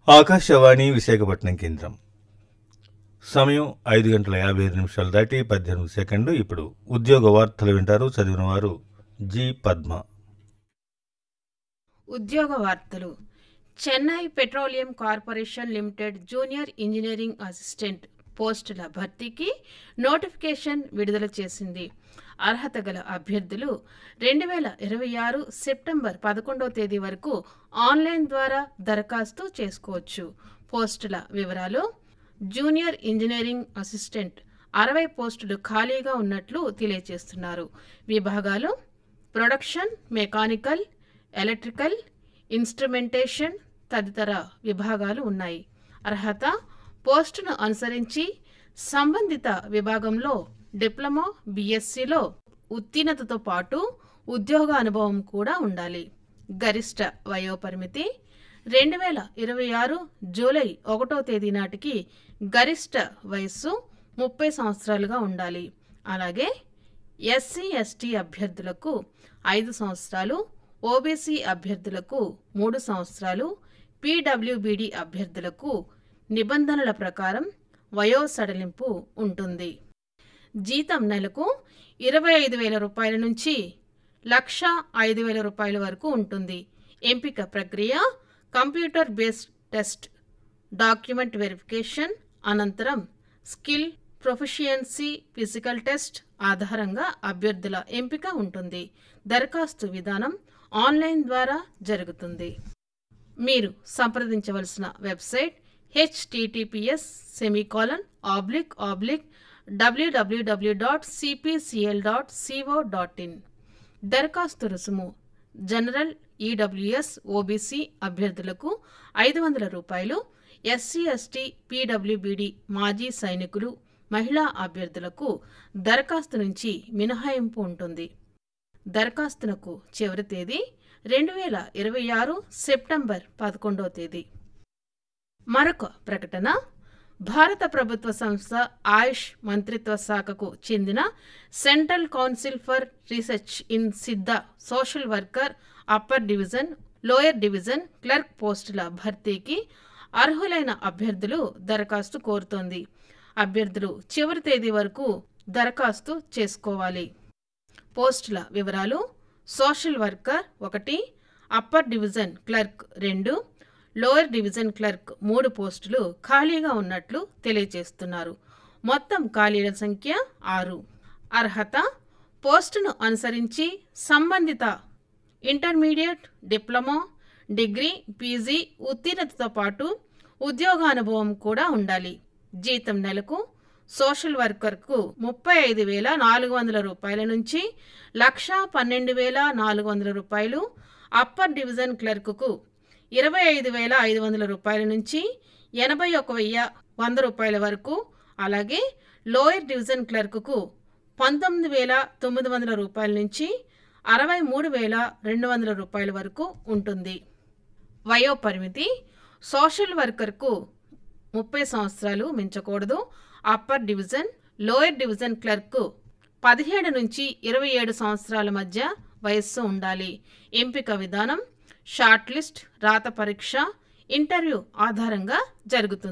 ఆకాశవాణి విశాఖపట్నం కేంద్రం సమయం ఐదు గంటల యాభై ఐదు నిమిషాలు దాటి పద్దెనిమిది సెకండ్లు ఇప్పుడు ఉద్యోగ వార్తలు వింటారు చదివిన వారు జి పద్మ ఉద్యోగ వార్తలు Chennai petroleum corporation limited junior engineering assistant పోస్టుల భర్తీకి నోటిఫికేషన్ విడుదల చేసింది అర్హత గల అభ్యర్థులు రెండు వేల ఇరవై ఆరు సెప్టెంబర్ పదకొండవ తేదీ వరకు ఆన్లైన్ ద్వారా దరఖాస్తు చేసుకోవచ్చు పోస్టుల వివరాలు జూనియర్ ఇంజనీరింగ్ అసిస్టెంట్ అరవై పోస్టులు ఖాళీగా ఉన్నట్లు తెలియజేస్తున్నారు విభాగాలు ప్రొడక్షన్ మెకానికల్ ఎలక్ట్రికల్ ఇన్స్ట్రుమెంటేషన్ తదితర విభాగాలు ఉన్నాయి అర్హత పోస్టును అనుసరించి సంబంధిత విభాగంలో డిప్లొమా బీఎస్సీలో ఉత్తీర్ణతతో పాటు ఉద్యోగ అనుభవం కూడా ఉండాలి గరిష్ట వయోపరిమితి రెండు వేల ఇరవై ఆరు జూలై ఒకటో తేదీ నాటికి గరిష్ట వయస్సు ముప్పై సంవత్సరాలుగా ఉండాలి అలాగే ఎస్సీ ఎస్టీ అభ్యర్థులకు ఐదు సంవత్సరాలు ఓబీసీ అభ్యర్థులకు మూడు సంవత్సరాలు పీడబ్ల్యూబీడీ అభ్యర్థులకు నిబంధనల ప్రకారం వయో సడలింపు ఉంటుంది జీతం నెలకు ఇరవై ఐదు వేల రూపాయల నుంచి లక్ష ఐదు వేల రూపాయల వరకు ఉంటుంది ఎంపిక ప్రక్రియ computer based test document verification అనంతరం స్కిల్ ప్రొఫిషియన్సీ ఫిజికల్ టెస్ట్ ఆధారంగా అభ్యర్థుల ఎంపిక ఉంటుంది దరఖాస్తు విధానం ఆన్లైన్ ద్వారా జరుగుతుంది మీరు సంప్రదించవలసిన website HTTPS semicolon oblique oblique WWW dot CPCL dot CO dot in దరఖాస్తు రుసుము జనరల్ ఈడబ్ల్యూఎస్ ఓబీసీ అభ్యర్థులకు ఐదు వందల రూపాయలు ఎస్సీ ఎస్టీ పీడబ్ల్యూబీడీ మాజీ సైనికులు మహిళా అభ్యర్థులకు దరఖాస్తు నుంచి మినహాయింపు ఉంటుంది దరఖాస్తునకు చివరి తేదీ రెండు వేల ఇరవై ఆరు సెప్టెంబర్ పదకొండవ తేదీ మరొక ప్రకటన భారత ప్రభుత్వ సంస్థ ఆయుష్ మంత్రిత్వ శాఖకు చెందిన central council for research in Siddha social worker upper division lower division clerk పోస్టుల భర్తీకి అర్హులైన అభ్యర్థులు దరఖాస్తు కోరుతోంది అభ్యర్థులు చివరి తేదీ వరకు దరఖాస్తు చేసుకోవాలి పోస్టుల వివరాలు సోషల్ వర్కర్ ఒకటి అప్పర్ డివిజన్ క్లర్క్ రెండు లోయర్ డివిజన్ క్లర్క్ మూడు పోస్టులు ఖాళీగా ఉన్నట్లు తెలియజేస్తున్నారు మొత్తం ఖాళీల సంఖ్య ఆరు అర్హత పోస్టును అనుసరించి సంబంధిత ఇంటర్మీడియట్ డిప్లొమా డిగ్రీ పీజీ ఉత్తీర్ణతతో పాటు ఉద్యోగానుభవం కూడా ఉండాలి జీతం నెలకు సోషల్ వర్కర్కు ముప్పై ఐదు వేల నాలుగు వందల రూపాయల నుంచి లక్ష పన్నెండు వేల నాలుగు వందల రూపాయలు అప్పర్ డివిజన్ క్లర్కుకు ఇరవై ఐదు వేల ఐదు వందల రూపాయల నుంచి ఎనభై ఒక వెయ్యి వంద రూపాయల వరకు అలాగే లోయర్ డివిజన్ క్లర్కుకు పంతొమ్మిది వేల తొమ్మిది వందల రూపాయల నుంచి అరవై మూడు వేల రెండు వందల రూపాయల వరకు ఉంటుంది వయో పరిమితి సోషల్ వర్కర్కు ముప్పై సంవత్సరాలు మించకూడదు upper division lower division clerk పదిహేడు నుంచి ఇరవై ఏడు సంవత్సరాల మధ్య వయస్సు ఉండాలి ఎంపిక విధానం షార్ట్ లిస్ట్ రాత పరీక్ష ఇంటర్వ్యూ ఆధారంగా జరుగుతుంది